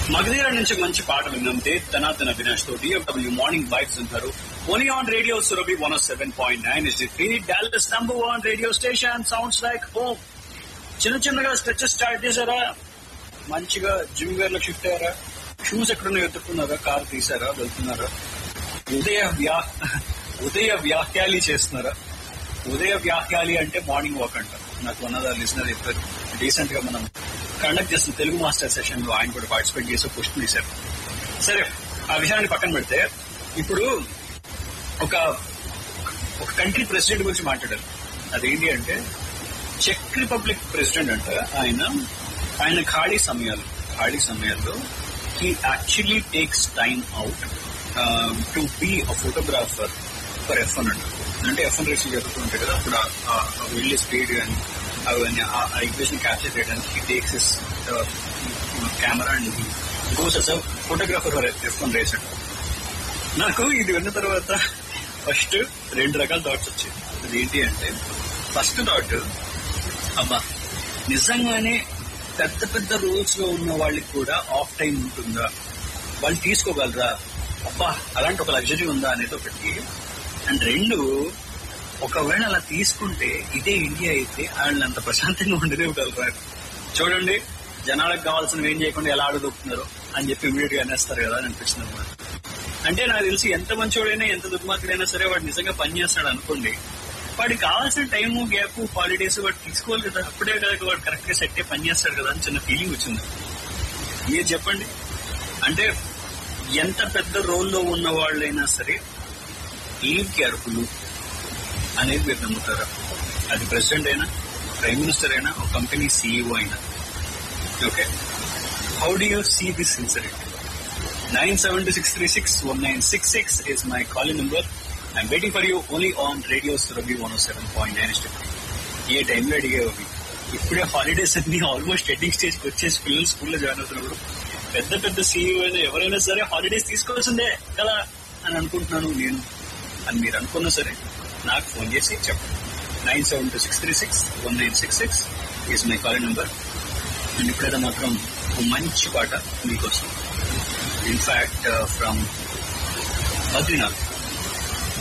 మగధీర నుంచి మంచి పాట విన్నాం దే ధనాధన అవినాష్ తో డిఎఫ్డబ్ల్యూ మార్నింగ్ బైక్స్ ఉంటారు only on radio Surabhi one seven point nine is the three Dallas number one radio station sounds like home చిన్న చిన్నగా స్ట్రెచెస్ స్టార్ట్ చేశారా మంచిగా జిమ్ వేర్ లో షిఫ్ట్ అయ్యారా షూస్ ఎక్కడున్నా వెతుక్కున్నారా కార్ తీసారా వెళ్తున్నారా ఉదయ వ్యా ఉదయ వ్యాఖ్యాలి చేస్తున్నారా ఉదయ వ్యాఖ్యాలి అంటే మార్నింగ్ వాక్ అంట నాకు ఉన్నదా లిసినర్ చెప్పారు రీసెంట్ గా మనం కండక్ట్ చేసిన తెలుగు మాస్టర్ సెషన్ లో ఆయన కూడా పార్టిసిపేట్ చేసి క్వశ్చన్ తీశారు సరే ఆ విషయాన్ని పక్కన పెడితే ఇప్పుడు ఒక ఒక కంట్రీ ప్రెసిడెంట్ గురించి మాట్లాడారు అదేంటి అంటే చెక్ రిపబ్లిక్ ప్రెసిడెంట్ అంట ఆయన ఆయన ఖాళీ సమయాలు ఖాళీ సమయాల్లో he actually takes time out to be a photographer for F one అంట అంటే ఎఫ్ వన్ రేస్ జరుగుతుంటాయి కదా అప్పుడు ఆ- ఆ- ఆ వెళ్ళే స్పీడ్ కానీ అవన్నీ ఆ ఎగ్జిబిషన్ క్యాప్చర్ చేయడానికి he takes his camera and goes as photographer for F one race అంట నాకు ఇది విన్న తర్వాత ఫస్ట్ రెండు రకాల థాట్స్ వచ్చాయి అదేంటి అంటే ఫస్ట్ థాట్ అబ్బా నిజంగానే పెద్ద పెద్ద రోల్స్ లో ఉన్న వాళ్ళకి కూడా ఆఫ్ టైం ఉంటుందా వాళ్ళు తీసుకోగలరా అబ్బా అలాంటి ఒక లగ్జరీ ఉందా అనేది ఒకటి అండ్ రెండు ఒకవేళ అలా తీసుకుంటే ఇదే ఇండియా అయితే వాళ్ళని అంత ప్రశాంతంగా ఉండలేగలరా చూడండి జనాలకు కావాల్సినవి ఏం చేయకుండా ఎలా అడుగుతున్నారు అని చెప్పి ఇమీడియట్ గా అనేస్తారు కదా అని అనిపిస్తుంది అన్నమాట అంటే నాకు తెలిసి ఎంత మంచోడైనా ఎంత దుర్మార్గుడైనా సరే వాడు నిజంగా పని చేస్తాడు అనుకోండి వాడికి కావాల్సిన టైం గ్యాప్ హాలిడేస్ వాడు తీసుకోవాలి కదా అప్పుడే కదా వాడు కరెక్ట్ గా సెట్ అయ్యి పని చేస్తాడు కదా అని చిన్న ఫీలింగ్ వచ్చింది మీరు చెప్పండి అంటే ఎంత పెద్ద రోల్లో ఉన్న వాళ్ళైనా సరే లీవ్ కి అర్హులు అనేది మీరు నమ్ముతారా అది ప్రెసిడెంట్ అయినా ప్రైమ్ మినిస్టర్ అయినా ఒక కంపెనీ సీఈఓ అయినా okay how do you see this incident nine seven two six three six one nine six six is my calling number I'm waiting for you only on radio Surabhi one seven point nine ఏ టైంలో అడిగేవి అవి ఇప్పుడే holidays అన్ని almost ending stage కి వచ్చేసి పిల్లలు స్కూల్లో జాయిన్ అవుతున్నప్పుడు పెద్ద పెద్ద సీఈఓ అయినా ఎవరైనా సరే హాలిడేస్ తీసుకోవాల్సిందే కదా అని అనుకుంటున్నాను నేను అని మీరు అనుకున్నా సరే నాకు ఫోన్ చేసి చెప్పండి nine seven two six three six one nine six six is my calling number and ఇప్పుడైతే మాత్రం ఒక మంచి పాట మీకోసం ఇన్ఫాక్ట్ ఫ్రమ్ బద్రీనాథ్